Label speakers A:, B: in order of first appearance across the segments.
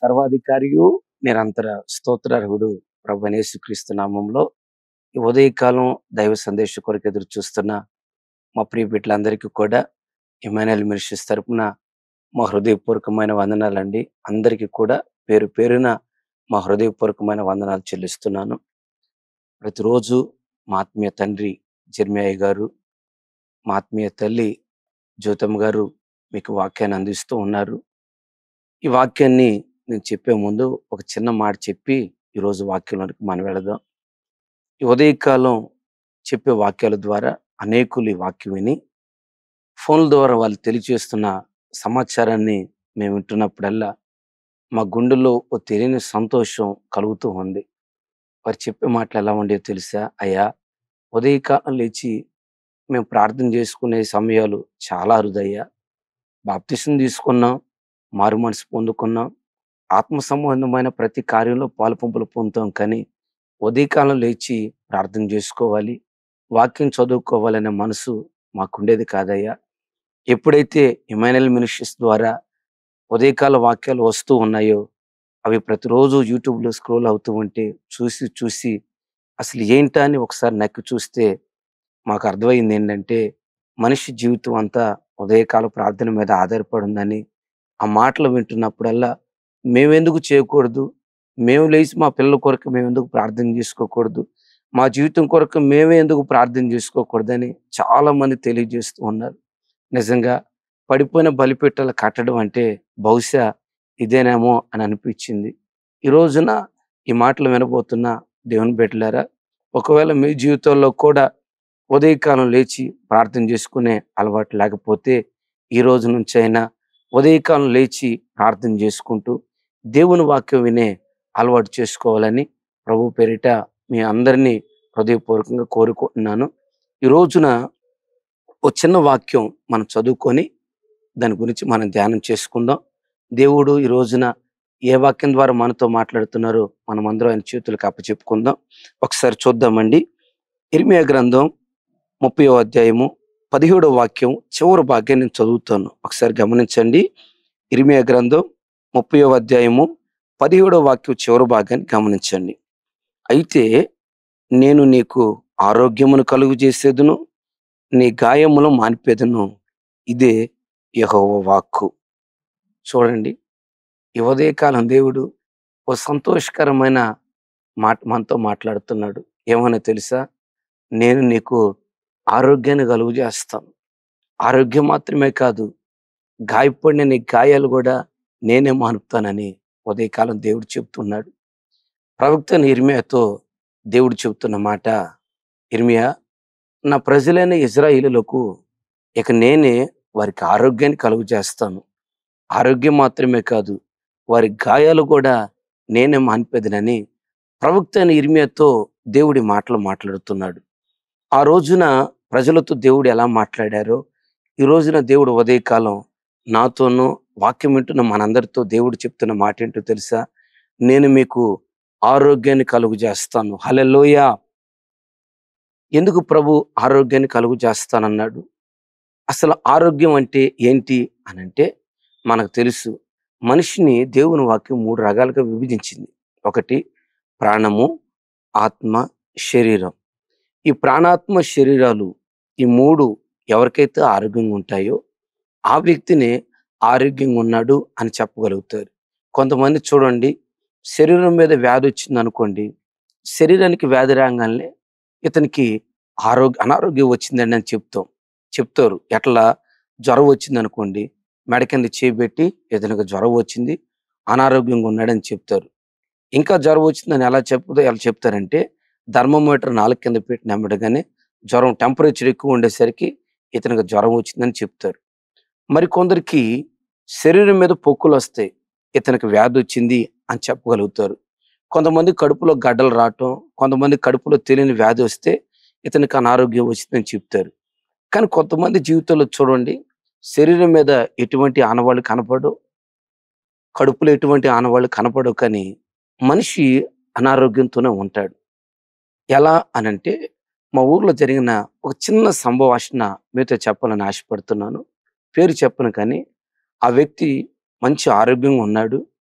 A: సర్వాధికారియు నిరంతర స్తోత్రార్హుడు ప్రభు యేసుక్రీస్తు నామంలో ఈ ఉదయకాలం దైవ సందేశం కొరకు ఎదురు చూస్తున్న మా ప్రియ బిడ్డలందరికీ కూడా ఇమానుయల్ మినిస్ట్రీస్ తరపున మా హృదయపూర్వకమైన వందనాలండి అందరికీ కూడా పేరు పేరున మా హృదయపూర్వకమైన వందనాలు చెల్లిస్తున్నాను ప్రతిరోజు మా ఆత్మీయ తండ్రి జర్మియాయ్య గారు మా ఆత్మీయ తల్లి జ్యోతమ్మ గారు మీకు వాక్యాన్ని అందిస్తూ ఉన్నారు ఈ వాక్యాన్ని నేను చెప్పే ముందు ఒక చిన్న మాట చెప్పి ఈరోజు వాక్యంలోనికి మనం వెళదాం ఈ ఉదయకాలం చెప్పే వాక్యాల ద్వారా అనేకులు ఈ వాక్యం విని ఫోన్ల ద్వారా వాళ్ళు తెలియజేస్తున్న సమాచారాన్ని మేము వింటున్నప్పుడల్లా మా గుండెలో ఓ తెలియని సంతోషం కలుగుతూ ఉంది వారు చెప్పే మాటలు ఎలా ఉండేవి తెలుసా అయ్యా ఉదయకాలం లేచి మేము ప్రార్థన చేసుకునే సమయాలు చాలా అరుదయ్యా బాప్తిసం తీసుకున్నాం మారు మనసు పొందుకున్నాం ఆత్మ సంబంధమైన ప్రతి కార్యంలో పాలు పంపులు పొందుతాం కానీ ఉదయకాలం లేచి ప్రార్థన చేసుకోవాలి వాక్యం చదువుకోవాలనే మనసు మాకుండేది కాదయ్యా ఎప్పుడైతే ఇమానుయల్ మినిస్ట్రీస్ ద్వారా ఉదయకాల వాక్యాలు వస్తూ ఉన్నాయో అవి ప్రతిరోజు యూట్యూబ్లో స్క్రోల్ అవుతూ ఉంటే చూసి చూసి అసలు ఏంటా అని ఒకసారి నక్కి చూస్తే మాకు అర్థమైంది ఏంటంటే మనిషి జీవితం అంతా ఉదయకాల ప్రార్థన మీద ఆధారపడి ఉందని ఆ మాటలు వింటున్నప్పుడల్లా మేమెందుకు చేయకూడదు మేము లేచి మా పిల్లల కొరకు మేము ఎందుకు ప్రార్థన చేసుకోకూడదు మా జీవితం కొరకు మేమే ఎందుకు ప్రార్థన చేసుకోకూడదని చాలా మంది తెలియజేస్తూ ఉన్నారు నిజంగా పడిపోయిన బలిపెట్టలు కట్టడం అంటే బహుశా ఇదేనేమో అని అనిపించింది ఈ రోజున ఈ మాటలు వినబోతున్న దేవుని బిడ్డలారా ఒకవేళ మీ జీవితంలో కూడా ఉదయకాలం లేచి ప్రార్థన చేసుకునే అలవాటు లేకపోతే ఈ రోజు నుంచి అయినా ఉదయకాలం లేచి ప్రార్థన చేసుకుంటూ దేవుని వాక్యం వినే అలవాటు చేసుకోవాలని ప్రభు పేరిట మీ అందరినీ హృదయపూర్వకంగా కోరుకుంటున్నాను ఈ రోజున ఓ చిన్న వాక్యం మనం చదువుకొని దాని గురించి మనం ధ్యానం చేసుకుందాం దేవుడు ఈ రోజున ఏ వాక్యం ద్వారా మనతో మాట్లాడుతున్నారో మనం అందరం ఆయన చేతులకు అప్పచెప్పుకుందాం ఒకసారి చూద్దామండి ఇర్మియా గ్రంథం ముప్పై అధ్యాయము పదిహేడవ వాక్యం చివరి భాగ్యం నేను చదువుతాను ఒకసారి గమనించండి ఇర్మియా గ్రంథం ముప్పై అధ్యాయము పదిహేడవ వాక్యం చివరి భాగాన్ని గమనించండి అయితే నేను నీకు ఆరోగ్యమును కలుగు చేసేదును నీ గాయములు మానిపేదను ఇదే యెహోవా వాక్కు చూడండి ఈ ఉదయకాలం దేవుడు ఓ సంతోషకరమైన మాట మనతో మాట్లాడుతున్నాడు ఏమన్నా తెలుసా నేను నీకు ఆరోగ్యాన్ని కలుగు చేస్తాను ఆరోగ్యం మాత్రమే కాదు గాయపడిన నీ గాయాలు కూడా నేనే మానుపుతానని ఉదయకాలం దేవుడు చెప్తున్నాడు ప్రవక్త ఇర్మియాతో దేవుడు చెబుతున్న మాట ఇర్మియా నా ప్రజలైన ఇజ్రాయిలులకు ఇక నేనే వారికి ఆరోగ్యాన్ని కలుగు చేస్తాను ఆరోగ్యం మాత్రమే కాదు వారి గాయాలు కూడా నేనే మానిపెదనని ప్రవక్త అయిన ఇర్మియాతో దేవుడి మాటలు మాట్లాడుతున్నాడు ఆ రోజున ప్రజలతో దేవుడు ఎలా మాట్లాడారో ఈ రోజున దేవుడు ఉదయకాలం నాతోనూ వాక్యం వింటున్న మనందరితో దేవుడు చెప్తున్న మాట ఏంటో తెలుసా నేను మీకు ఆరోగ్యాన్ని కలుగు చేస్తాను హలెలోయ ఎందుకు ప్రభు ఆరోగ్యాన్ని కలుగు చేస్తానన్నాడు అసలు ఆరోగ్యం అంటే ఏంటి అని అంటే మనకు తెలుసు మనిషిని దేవుని వాక్యం మూడు రకాలుగా విభజించింది ఒకటి ప్రాణము ఆత్మ శరీరం ఈ ప్రాణాత్మ శరీరాలు ఈ మూడు ఎవరికైతే ఆరోగ్యంగా ఉంటాయో ఆ వ్యక్తినే ఆరోగ్యంగా ఉన్నాడు అని చెప్పగలుగుతారు కొంతమంది చూడండి శరీరం మీద వ్యాధి వచ్చింది అనుకోండి శరీరానికి వ్యాధి రాగానే ఇతనికి ఆరోగ్య అనారోగ్యం వచ్చిందండి అని చెప్తాం చెప్తారు ఎట్లా జ్వరం వచ్చింది అనుకోండి మెడ కింద చేపెట్టి ఇతనికి జ్వరం వచ్చింది అనారోగ్యంగా ఉన్నాడని చెప్తారు ఇంకా జ్వరం వచ్చిందని ఎలా చెప్తా ఎలా చెప్తారంటే థర్మోమీటర్ నాలుగు కింద పెట్టి నెమ్మడగానే జ్వరం టెంపరేచర్ ఎక్కువ ఉండేసరికి ఇతనికి జ్వరం వచ్చిందని చెప్తారు మరి కొందరికి శరీరం మీద పొక్కులు వస్తాయి ఇతనికి వ్యాధి వచ్చింది అని చెప్పగలుగుతారు కొంతమంది కడుపులో గడ్డలు రావటం కొంతమంది కడుపులో తెలియని వ్యాధి వస్తే ఇతనికి అనారోగ్యం వచ్చిందని చెప్తారు కానీ కొంతమంది జీవితంలో చూడండి శరీరం మీద ఎటువంటి ఆనవాళ్ళు కనపడవు కడుపులో ఎటువంటి ఆనవాళ్ళు కనపడవు కానీ మనిషి అనారోగ్యంతోనే ఉంటాడు ఎలా అనంటే మా ఊర్లో జరిగిన ఒక చిన్న సంభాషణ మీతో చెప్పాలని ఆశపడుతున్నాను పేరు చెప్పను కానీ ఆ వ్యక్తి మంచి ఆరోగ్యంగా ఉన్నాడు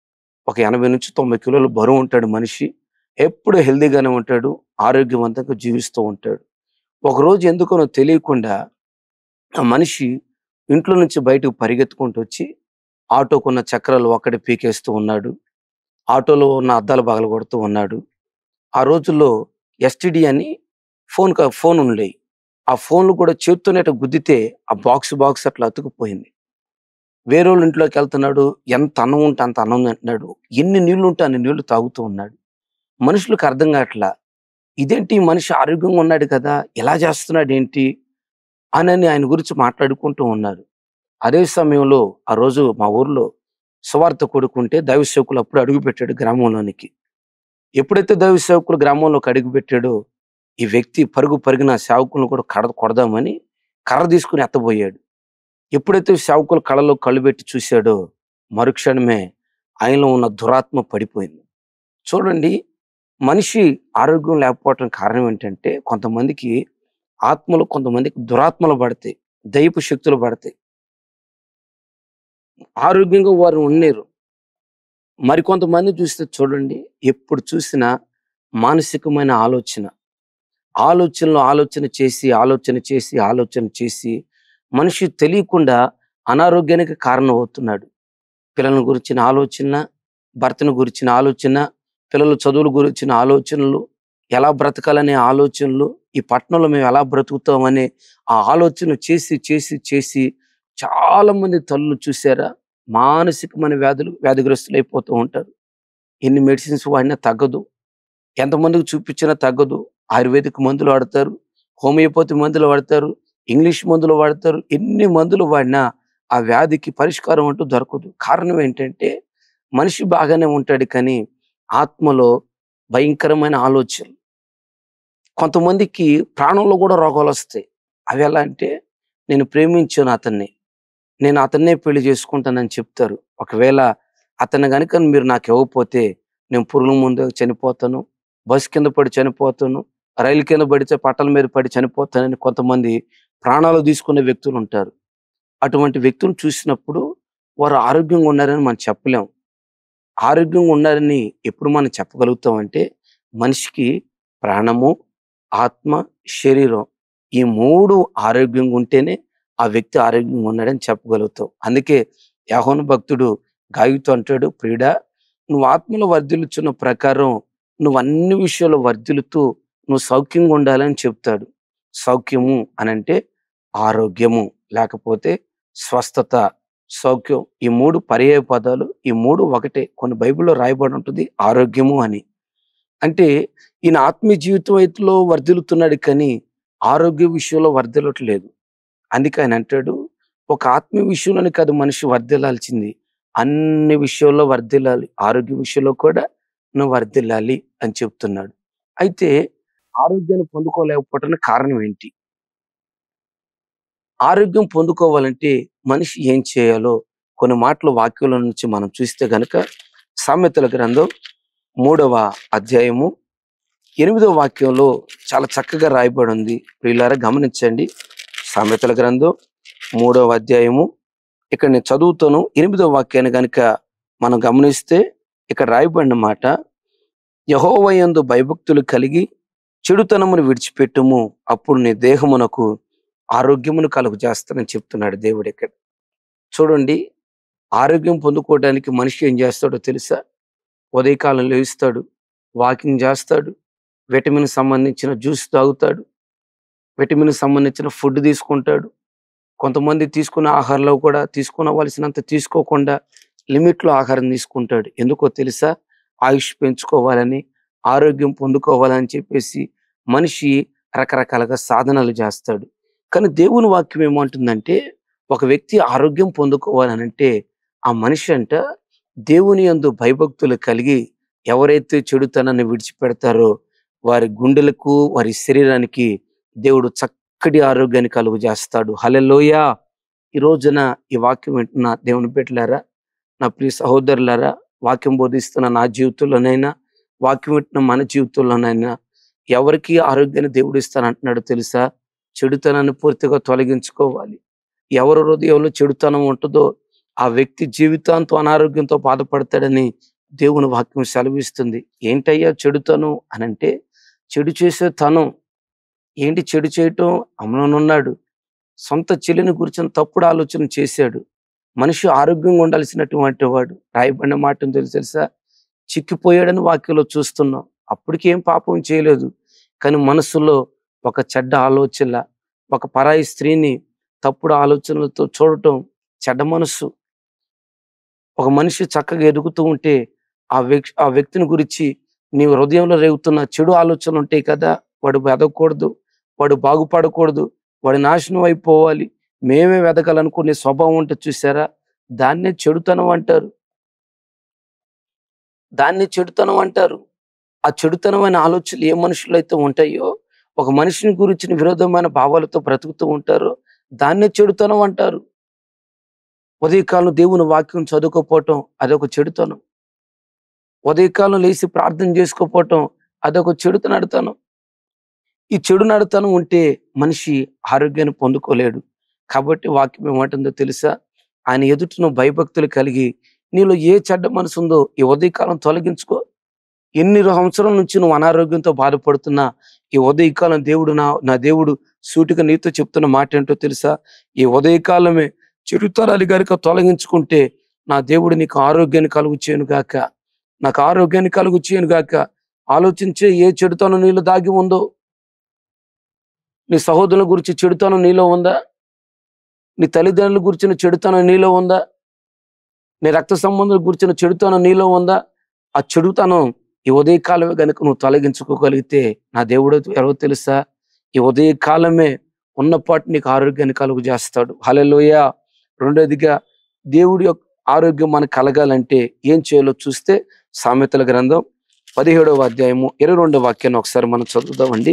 A: ఒక ఎనభై నుంచి తొంభై కిలోలు బరువు ఉంటాడు మనిషి ఎప్పుడు హెల్దీగానే ఉంటాడు ఆరోగ్యవంతంగా జీవిస్తూ ఉంటాడు ఒకరోజు ఎందుకనో తెలియకుండా ఆ మనిషి ఇంట్లో నుంచి బయటకు పరిగెత్తుకుంటూ వచ్చి ఆటోకున్న చక్రాలు ఒక్కటి పీకేస్తూ ఉన్నాడు ఆటోలో ఉన్న అద్దాలు పగల కొడుతూ ఉన్నాడు ఆ రోజుల్లో ఎస్టిడి అని ఫోన్ క- ఫోన్ ఉండేవి ఆ ఫోన్లు కూడా చేత్తోనే అట్లా గుద్దితే ఆ బాక్స్ బాక్స్ అట్లా అతుకుపోయింది వేరే వాళ్ళ ఇంట్లోకి వెళ్తున్నాడు ఎంత అన్నం ఉంటే అంత అన్నం తింటున్నాడు ఎన్ని నీళ్లు ఉంటే అన్ని నీళ్లు తాగుతూ ఉన్నాడు మనుషులకు అర్థం కావట్లా ఇదేంటి ఈ మనిషి ఆరోగ్యంగా ఉన్నాడు కదా ఎలా చేస్తున్నాడు ఏంటి అని ఆయన గురించి మాట్లాడుకుంటూ ఉన్నారు అదే సమయంలో ఆ రోజు మా ఊర్లో సువార్త కొడుకుంటే దైవ సేవకులు అప్పుడు అడుగు పెట్టాడు గ్రామంలోనికి ఎప్పుడైతే దైవ సేవకులు గ్రామంలోకి అడుగు పెట్టాడో ఈ వ్యక్తి పరుగు పరుగున సేవకులను కూడా కడ కొడదామని కర్ర తీసుకుని ఎత్తబోయాడు ఎప్పుడైతే సేవకులు కళ్ళలో కళ్ళు పెట్టి చూశాడో మరుక్షణమే ఆయనలో ఉన్న దురాత్మ పడిపోయింది చూడండి మనిషి ఆరోగ్యం లేకపోవటం కారణం ఏంటంటే కొంతమందికి ఆత్మలు కొంతమందికి దురాత్మలు పడతాయి దైపు శక్తులు పడతాయి ఆరోగ్యంగా వారు ఉండలేరు మరికొంతమంది చూస్తే చూడండి ఎప్పుడు చూసినా మానసికమైన ఆలోచన ఆలోచనలు ఆలోచన చేసి ఆలోచన చేసి ఆలోచన చేసి మనిషి తెలియకుండా అనారోగ్యానికి కారణం అవుతున్నాడు పిల్లల గురించిన ఆలోచన భర్తను గురించిన ఆలోచన పిల్లల చదువుల గురించిన ఆలోచనలు ఎలా బ్రతకాలనే ఆలోచనలు ఈ పట్టణంలో మేము ఎలా బ్రతుకుతామనే ఆ ఆలోచన చేసి చేసి చేసి చాలా మంది తల్లులు చూసారా మానసికమైన వ్యాధులు వ్యాధిగ్రస్తులు అయిపోతూ ఉంటారు ఎన్ని మెడిసిన్స్ వాడినా తగ్గదు ఎంతమందికి చూపించినా తగ్గదు ఆయుర్వేదిక్ మందులు వాడతారు హోమియోపతి మందులు వాడతారు ఇంగ్లీష్ మందులు వాడతారు ఎన్ని మందులు వాడినా ఆ వ్యాధికి పరిష్కారం అంటూ దొరకదు కారణం ఏంటంటే మనిషి బాగానే ఉంటాడు కానీ ఆత్మలో భయంకరమైన ఆలోచనలు కొంతమందికి ప్రాణంలో కూడా రోగాలు వస్తాయి అవి ఎలా అంటే నేను ప్రేమించాను అతన్ని నేను అతన్నే పెళ్లి చేసుకుంటానని చెప్తారు ఒకవేళ అతన్ని కనుక మీరు నాకు ఇవ్వకపోతే నేను పురుగుల ముందు చనిపోతాను బస్ కింద పడి చనిపోతాను రైలు కింద పడితే పట్టల మీద పడి చనిపోతానని కొంతమంది ప్రాణాలు తీసుకునే వ్యక్తులు ఉంటారు అటువంటి వ్యక్తులు చూసినప్పుడు వారు ఆరోగ్యంగా ఉన్నారని మనం చెప్పలేం ఆరోగ్యంగా ఉన్నారని ఎప్పుడు మనం చెప్పగలుగుతాం అంటే మనిషికి ప్రాణము ఆత్మ శరీరం ఈ మూడు ఆరోగ్యంగా ఉంటేనే ఆ వ్యక్తి ఆరోగ్యంగా ఉన్నాడని చెప్పగలుగుతాం అందుకే యాహోను భక్తుడు గాయుతో అంటాడు ప్రియుడా నువ్వు ఆత్మలో వర్ధిల్లుచున్న ప్రకారం నువ్వు అన్ని విషయాల్లో వర్ధిల్లుతూ నువ్వు సౌఖ్యంగా ఉండాలని చెప్తాడు సౌఖ్యము అనంటే ఆరోగ్యము లేకపోతే స్వస్థత సౌఖ్యం ఈ మూడు పర్యాయ పదాలు ఈ మూడు ఒకటే కొన్ని బైబిల్లో రాయబడి ఉంటుంది ఆరోగ్యము అని అంటే ఈయన ఆత్మీయ జీవితం అయితేలో వర్ధిల్లుతున్నాడు కానీ ఆరోగ్య విషయంలో వర్ధిల్లట్లేదు అందుకే ఆయన అంటాడు ఒక ఆత్మీయ విషయంలోనే కాదు మనిషి వర్ధిల్లాల్సింది అన్ని విషయాల్లో వర్ధిల్లాలి ఆరోగ్య విషయంలో కూడా నువ్వు వర్ధిల్లాలి అని చెప్తున్నాడు అయితే ఆరోగ్యాన్ని పొందుకోలేకపోవటానికి కారణం ఏంటి ఆరోగ్యం పొందుకోవాలంటే మనిషి ఏం చేయాలో కొన్ని మాటలు వాక్యంలో నుంచి మనం చూస్తే గనుక సామెతల గ్రంథం మూడవ అధ్యాయము ఎనిమిదవ వాక్యంలో చాలా చక్కగా రాయబడి ఉంది ప్రియులారా గమనించండి సామెతల గ్రంథం మూడవ అధ్యాయము ఇక్కడ నేను చదువుతాను ఎనిమిదవ వాక్యాన్ని గనుక మనం గమనిస్తే ఇక్కడ రాయబడిన మాట యహోవయందు భయభక్తులు కలిగి చెడుతనమును విడిచిపెట్టుము అప్పుడు నీ దేహమునకు ఆరోగ్యమును కలుగు చేస్తానని చెప్తున్నాడు దేవుడు ఇక్కడ చూడండి ఆరోగ్యం పొందుకోవడానికి మనిషి ఏం చేస్తాడో తెలుసా ఉదయకాలం లేస్తాడు వాకింగ్ చేస్తాడు విటమిన్ సంబంధించిన జ్యూస్ తాగుతాడు విటమిన్ సంబంధించిన ఫుడ్ తీసుకుంటాడు కొంతమంది తీసుకున్న ఆహారంలో కూడా తీసుకునవలసినంత తీసుకోకుండా లిమిట్లో ఆహారం తీసుకుంటాడు ఎందుకో తెలుసా ఆయుష్ పెంచుకోవాలని ఆరోగ్యం పొందుకోవాలని చెప్పేసి మనిషి రకరకాలుగా సాధనలు చేస్తాడు కానీ దేవుని వాక్యం ఏమంటుందంటే ఒక వ్యక్తి ఆరోగ్యం పొందుకోవాలనంటే ఆ మనిషి అంట దేవుని యందు భయభక్తులు కలిగి ఎవరైతే చెడుతనాన్ని విడిచిపెడతారో వారి గుండెలకు వారి శరీరానికి దేవుడు చక్కటి ఆరోగ్యాన్ని కలుగు చేస్తాడు హలెలోయ ఈ రోజున ఈ వాక్యం వింటున్న దేవుని పెట్టలారా నా ప్రియ సహోదరులారా వాక్యం బోధిస్తున్న నా జీవితంలోనైనా వాక్యం వింటున్న మన జీవితంలోనైనా ఎవరికి ఆరోగ్యాన్ని దేవుడు ఇస్తానంటున్నాడు తెలుసా చెడుతనాన్ని పూర్తిగా తొలగించుకోవాలి ఎవరి హృదయంలో చెడుతనం ఉంటుందో ఆ వ్యక్తి జీవితాంతం అనారోగ్యంతో బాధపడతాడని దేవుని వాక్యం సెలవిస్తుంది ఏంటయ్యా చెడుతనం అని అంటే చెడు చేసే తనం ఏంటి చెడు చేయటం అమలనున్నాడు సొంత చెల్లిని గురించిన తప్పుడు ఆలోచన చేశాడు మనిషి ఆరోగ్యంగా ఉండాల్సినటువంటి వాడు రాయబడిన మాట ఏందో తెలుసా చిక్కిపోయాడని వాక్యంలో చూస్తున్నాం అప్పటికి ఏం పాపం చేయలేదు కానీ మనసులో ఒక చెడ్డ ఆలోచన ఒక పరాయి స్త్రీని తప్పుడు ఆలోచనలతో చూడటం చెడ్డ మనసు ఒక మనిషి చక్కగా ఎదుగుతూ ఉంటే ఆ వ్యక్తి ఆ వ్యక్తిని గురించి నీ హృదయంలో రేగుతున్న చెడు ఆలోచనలు ఉంటాయి కదా వాడు ఎదగకూడదు వాడు బాగుపడకూడదు వాడి నాశనం అయిపోవాలి మేమే వెదగాలనుకునే స్వభావం ఉంటే చూసారా దాన్నే చెడుతనం అంటారు దాన్ని చెడుతనం అంటారు ఆ చెడుతనమైన ఆలోచనలు ఏ మనుషులు అయితే ఉంటాయో ఒక మనిషిని గురించిన విరోధమైన భావాలతో బ్రతుకుతూ ఉంటారో దాన్నే చెడుతనం అంటారు ఉదయకాలం దేవుని వాక్యం చదువుకోపోవటం అదొక చెడుతనం ఉదయకాలం లేచి ప్రార్థన చేసుకోపోవటం అదొక చెడుత నడతనం ఈ చెడు నడతనం ఉంటే మనిషి ఆరోగ్యాన్ని పొందుకోలేడు కాబట్టి వాక్యం ఏమంటుందో తెలుసా ఆయన ఎదుట నువ్వు భయభక్తులు కలిగి నీలో ఏ చెడ్డ మనసు ఉందో ఈ ఉదయకాలం తొలగించుకో ఎన్ని సంవత్సరాల నుంచి నువ్వు అనారోగ్యంతో బాధపడుతున్నా ఈ ఉదయకాలం దేవుడు నా నా దేవుడు సూటిగా నీతో చెప్తున్న మాట ఏంటో తెలుసా ఈ ఉదయకాలమే చెడుతరాలు గనుక తొలగించుకుంటే నా దేవుడు నీకు ఆరోగ్యాన్ని కలుగు చేయను గాక నాకు ఆరోగ్యాన్ని కలుగు చేయను గాక ఆలోచించే ఏ చెడుతనం నీలో దాగి ఉందో నీ సహోదరుల గురించి చెడుతనం నీలో ఉందా నీ తల్లిదండ్రుల గురించిన చెడుతనం నీలో ఉందా నీ రక్త సంబంధుల గురించిన చెడుతనం నీలో ఉందా ఆ చెడుతనం ఈ ఉదయకాలమే గనుక నువ్వు తొలగించుకోగలిగితే నా దేవుడు ఎవరో తెలుసా ఈ ఉదయకాలమే ఉన్నపాటు నీకు ఆరోగ్యాన్ని కలుగు చేస్తాడు హలలోయ రెండోదిగా దేవుడి యొక్క ఆరోగ్యం మనకు కలగాలంటే ఏం చేయాలో చూస్తే సామెతల గ్రంథం పదిహేడవ అధ్యాయము ఇరవై రెండవ వాక్యాన్ని ఒకసారి మనం చదువుదామండి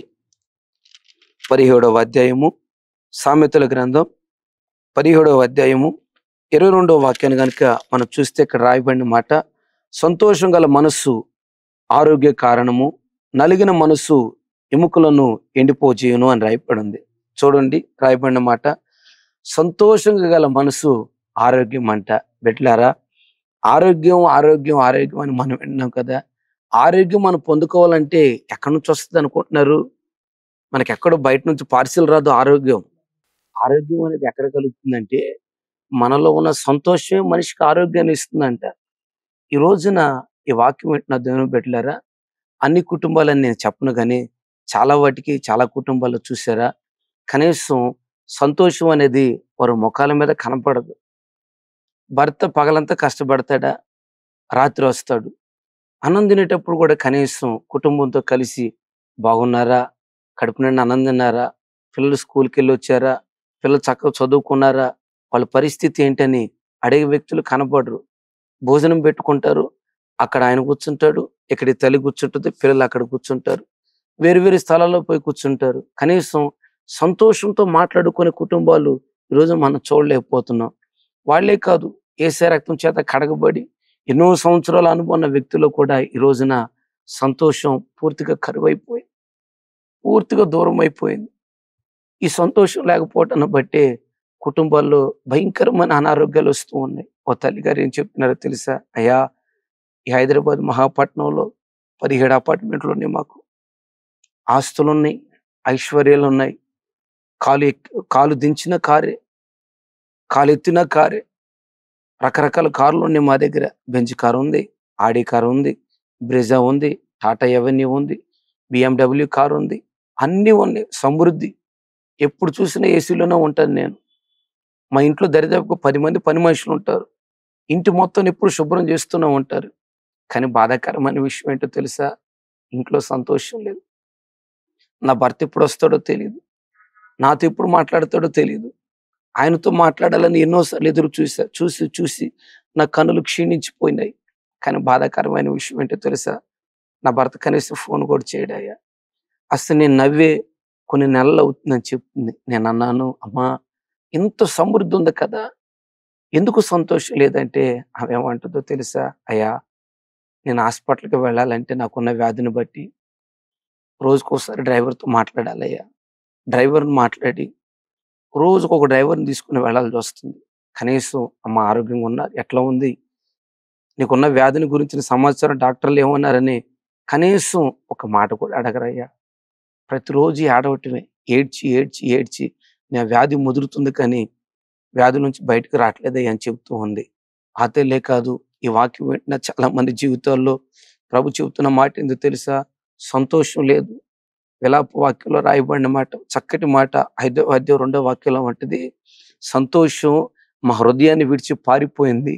A: పదిహేడవ అధ్యాయము సామెతల గ్రంథం పదిహేడవ అధ్యాయము ఇరవై రెండవ వాక్యాన్ని కనుక మనం చూస్తే ఇక్కడ రాయబడిన మాట సంతోషం గల మనస్సు ఆరోగ్య కారణము నలిగిన మనస్సు ఎముకలను ఎండిపోజేయును అని రాయబడింది చూడండి రాయబడిన మాట సంతోషంగా గల మనసు ఆరోగ్యం అంట పెట్టారా ఆరోగ్యం ఆరోగ్యం ఆరోగ్యం అని మనం విన్నాం కదా ఆరోగ్యం మనం పొందుకోవాలంటే ఎక్కడి నుంచి వస్తుంది అనుకుంటున్నారు మనకి ఎక్కడో బయట నుంచి పార్సిల్ రాదు ఆరోగ్యం ఆరోగ్యం అనేది ఎక్కడ కలుగుతుందంటే మనలో ఉన్న సంతోషమే మనిషికి ఆరోగ్యాన్ని ఇస్తుందంట ఈ రోజున ఈ వాక్యం వింటున్న దేవుని పెట్టారా అన్ని కుటుంబాలని నేను చెప్పను కానీ చాలా వాటికి చాలా కుటుంబాల్లో చూసారా కనీసం సంతోషం అనేది వారి ముఖాల మీద కనపడదు భర్త పగలంతా కష్టపడతాడా రాత్రి వస్తాడు అన్నం తినేటప్పుడు కూడా కనీసం కుటుంబంతో కలిసి బాగున్నారా కడుపు నిండా అన్నం తిన్నారా పిల్లలు స్కూల్కి వెళ్ళి వచ్చారా పిల్లలు చక్కగా చదువుకున్నారా వాళ్ళ పరిస్థితి ఏంటని అడిగే వ్యక్తులు కనపడరు భోజనం పెట్టుకుంటారు అక్కడ ఆయన కూర్చుంటాడు ఇక్కడ ఈ తల్లి కూర్చుంటుంది పిల్లలు అక్కడ కూర్చుంటారు వేరు వేరు స్థలాల్లో పోయి కూర్చుంటారు కనీసం సంతోషంతో మాట్లాడుకునే కుటుంబాలు ఈరోజు మనం చూడలేకపోతున్నాం వాళ్ళే కాదు ఏసే రక్తం చేత కడగబడి ఎన్నో సంవత్సరాల అనుభవం ఉన్న వ్యక్తులు కూడా ఈ రోజున సంతోషం పూర్తిగా కరువైపోయి పూర్తిగా దూరం అయిపోయింది ఈ సంతోషం లేకపోవటాన్ని బట్టే కుటుంబాల్లో భయంకరమైన అనారోగ్యాలు వస్తూ ఉన్నాయి ఓ తల్లి గారు ఏం చెప్తున్నారో తెలుసా అయ్యా ఈ హైదరాబాద్ మహాపట్నంలో పదిహేడు అపార్ట్మెంట్లు ఉన్నాయి మాకు ఆస్తులు ఉన్నాయి ఐశ్వర్యాలు ఉన్నాయి కాలు ఎక్- కాలు దించిన కారే కాలు ఎత్తిన కారే రకరకాల కార్లు ఉన్నాయి మా దగ్గర బెంచ్ కారు ఉంది ఆడి కారు ఉంది బ్రెజా ఉంది టాటా ఎవెన్యూ ఉంది బిఎండబ్ల్యూ కారు ఉంది అన్నీ ఉన్నాయి సమృద్ధి ఎప్పుడు చూసినా ఏసీలోనే ఉంటాను నేను మా ఇంట్లో దరిదాపుకు పది మంది పని మనుషులు ఉంటారు ఇంటి మొత్తం ఎప్పుడు శుభ్రం చేస్తూనే ఉంటారు కానీ బాధాకరమైన విషయం ఏంటో తెలుసా ఇంట్లో సంతోషం లేదు నా భర్త ఎప్పుడు వస్తాడో తెలియదు నాతో ఎప్పుడు మాట్లాడతాడో తెలియదు ఆయనతో మాట్లాడాలని ఎన్నోసార్లు ఎదురు చూసా చూసి చూసి నా కన్నులు క్షీణించిపోయినాయి కానీ బాధాకరమైన విషయం ఏంటో తెలుసా నా భర్త కనీసం ఫోన్ కూడా చేయడాయా అసలు నేను నవ్వే కొన్ని నెలలు అవుతుందని చెప్తుంది నేను అన్నాను అమ్మా ఇంత సమృద్ధి ఉంది కదా ఎందుకు సంతోషం లేదంటే ఆమె ఏమంటుందో తెలుసా అయ్యా నేను హాస్పిటల్కి వెళ్ళాలంటే నాకున్న వ్యాధిని బట్టి రోజుకోసారి డ్రైవర్తో మాట్లాడాలయ్యా డ్రైవర్ని మాట్లాడి రోజుకు ఒక డ్రైవర్ని తీసుకుని వెళ్ళాల్సి వస్తుంది కనీసం అమ్మ ఆరోగ్యంగా ఉన్నారు ఎట్లా ఉంది నీకున్న వ్యాధిని గురించిన సమాచారం డాక్టర్లు ఏమన్నారని కనీసం ఒక మాట కూడా అడగరయ్యా ప్రతిరోజు ఏడవటమే ఏడ్చి ఏడ్చి ఏడ్చి నా వ్యాధి ముదురుతుంది కానీ వ్యాధి నుంచి బయటకు రావట్లేదయ్యా అని చెబుతూ ఉంది ఆ తల్లే కాదు ఈ వాక్యం వింటున్న చాలా మంది జీవితాల్లో ప్రభు చెబుతున్న మాట ఎందుకు తెలుసా సంతోషం లేదు విలాప వాక్యంలో రాయబడిన మాట చక్కటి మాట ఐదో అధ్యాయం రెండో వాక్యంలో వంటిది సంతోషం మా హృదయాన్ని విడిచి పారిపోయింది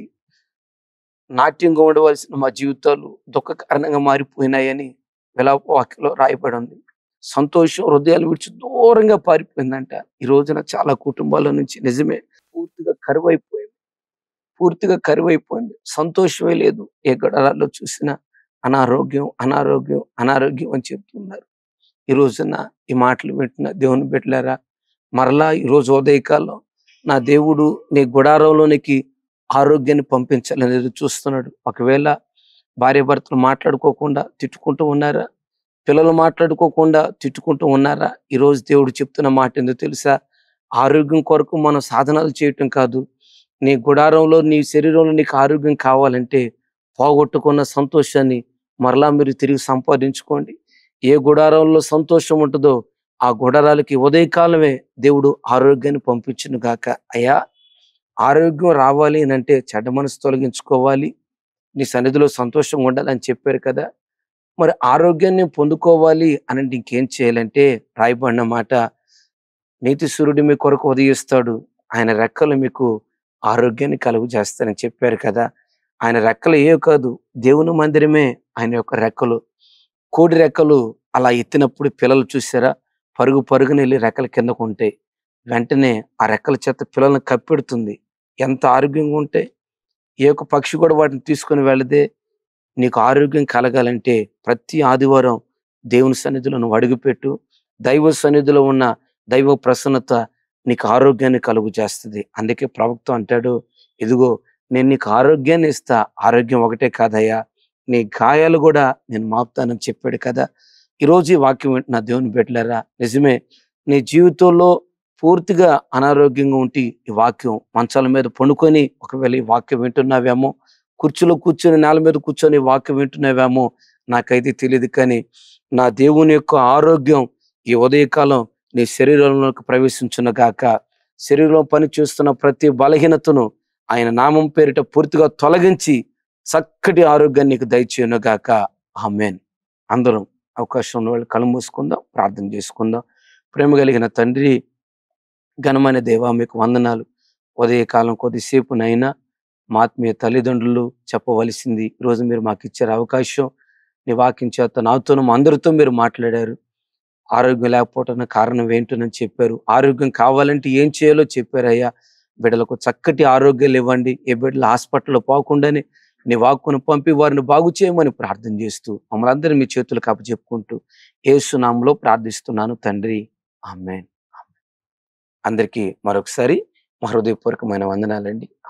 A: నాట్యంగా ఉండవలసిన మా జీవితాలు దుఃఖ కారణంగా మారిపోయినాయని విలాప వాక్యంలో రాయబడి ఉంది సంతోషం హృదయాలు విడిచి దూరంగా పారిపోయిందంట ఈ రోజున చాలా కుటుంబాల నుంచి నిజమే పూర్తిగా కరువైపోయింది పూర్తిగా కరువైపోయింది సంతోషమే లేదు ఏ గడరాల్లో చూసినా అనారోగ్యం అనారోగ్యం అనారోగ్యం అని చెప్తున్నారు ఈ రోజున ఈ మాటలు వింటున్న దేవుని పెట్టలేరా మరలా ఈ రోజు ఉదయకాలం నా దేవుడు నీ గుడారంలోనికి ఆరోగ్యాన్ని పంపించాలని ఎదురు చూస్తున్నాడు ఒకవేళ భార్య భర్తలు మాట్లాడుకోకుండా తిట్టుకుంటూ ఉన్నారా పిల్లలు మాట్లాడుకోకుండా తిట్టుకుంటూ ఉన్నారా ఈ రోజు దేవుడు చెప్తున్న మాట ఎందుకు తెలుసా ఆరోగ్యం కొరకు మనం సాధనాలు చేయటం కాదు నీ గుడారంలో నీ శరీరంలో నీకు ఆరోగ్యం కావాలంటే పోగొట్టుకున్న సంతోషాన్ని మరలా మీరు తిరిగి సంపాదించుకోండి ఏ గుడారంలో సంతోషం ఉంటుందో ఆ గుడారాలకి ఉదయకాలమే దేవుడు ఆరోగ్యాన్ని పంపించును గాక అయ్యా ఆరోగ్యం రావాలి అని అంటే చెడ్డ మనసు తొలగించుకోవాలి నీ సన్నిధిలో సంతోషంగా ఉండాలని చెప్పారు కదా మరి ఆరోగ్యాన్ని పొందుకోవాలి అని అంటే ఇంకేం చేయాలంటే రాయబడిన మాట నీతి సూర్యుడు మీ కొరకు ఉదయిస్తాడు ఆయన రెక్కలు మీకు ఆరోగ్యాన్ని కలుగు చేస్తానని చెప్పారు కదా ఆయన రెక్కలు ఏ కాదు దేవుని మందిరమే ఆయన యొక్క రెక్కలు కోడి రెక్కలు అలా ఎత్తినప్పుడు పిల్లలు చూసారా పరుగు పరుగున వెళ్ళి రెక్కల కిందకు ఉంటాయి వెంటనే ఆ రెక్కల చేత పిల్లల్ని కప్పెడుతుంది ఎంత ఆరోగ్యంగా ఉంటే ఏ ఒక్క పక్షి కూడా వాటిని తీసుకొని వెళితే నీకు ఆరోగ్యం కలగాలంటే ప్రతి ఆదివారం దేవుని సన్నిధిలో నువ్వు అడుగుపెట్టు దైవ సన్నిధిలో ఉన్న దైవ ప్రసన్నత నీకు ఆరోగ్యాన్ని కలుగు చేస్తుంది అందుకే ప్రవక్త అంటాడు ఇదిగో నేను నీకు ఆరోగ్యాన్ని ఇస్తా ఆరోగ్యం ఒకటే కాదయ్యా నీ గాయాలు కూడా నేను మాపుతానని చెప్పాడు కదా ఈరోజు ఈ వాక్యం వింటున్న దేవుని పెట్టలేరా నిజమే నీ జీవితంలో పూర్తిగా అనారోగ్యంగా ఉండి ఈ వాక్యం మంచాల మీద పండుకొని ఒకవేళ ఈ వాక్యం వింటున్నావేమో కుర్చీలో కూర్చొని నేల మీద కూర్చొని ఈ వాక్యం వింటున్నావేమో నాకైతే తెలియదు కానీ నా దేవుని యొక్క ఆరోగ్యం ఈ ఉదయకాలం నీ శరీరంలోకి ప్రవేశించును గాక శరీరంలో పని చేస్తున్న ప్రతి బలహీనతను ఆయన నామం పేరిట పూర్తిగా తొలగించి చక్కటి ఆరోగ్యాన్ని నీకు దయచేయను గాక ఆమెన్ అందరం అవకాశం ఉన్న వాళ్ళు కళ్ళు మూసుకుందాం ప్రార్థన చేసుకుందాం ప్రేమ కలిగిన తండ్రి ఘనమైన దేవా మీకు వందనాలు ఉదయకాలం కొద్దిసేపునైనా మా ఆత్మీయ తల్లిదండ్రులు చెప్పవలసింది ఈరోజు మీరు మాకు ఇచ్చారు అవకాశం నీ వాక్యం చేత నాతోనూ మా అందరితో మీరు మాట్లాడారు ఆరోగ్యం లేకపోవటానికి కారణం ఏంటోనని చెప్పారు ఆరోగ్యం కావాలంటే ఏం చేయాలో చెప్పారు అయ్యా బిడ్డలకు చక్కటి ఆరోగ్యాలు ఇవ్వండి ఏ బిడ్డలు హాస్పిటల్లో పోకుండానే నీ వాక్కును పంపి వారిని బాగు చేయమని ప్రార్థన చేస్తూ మమ్మల్ని అందరినీ మీ చేతులకు అప్పచెప్పుకుంటూ ఏసునామంలో ప్రార్థిస్తున్నాను తండ్రి ఆమెన్ అందరికీ మరొకసారి మా హృదయపూర్వకమైన వందనాలండి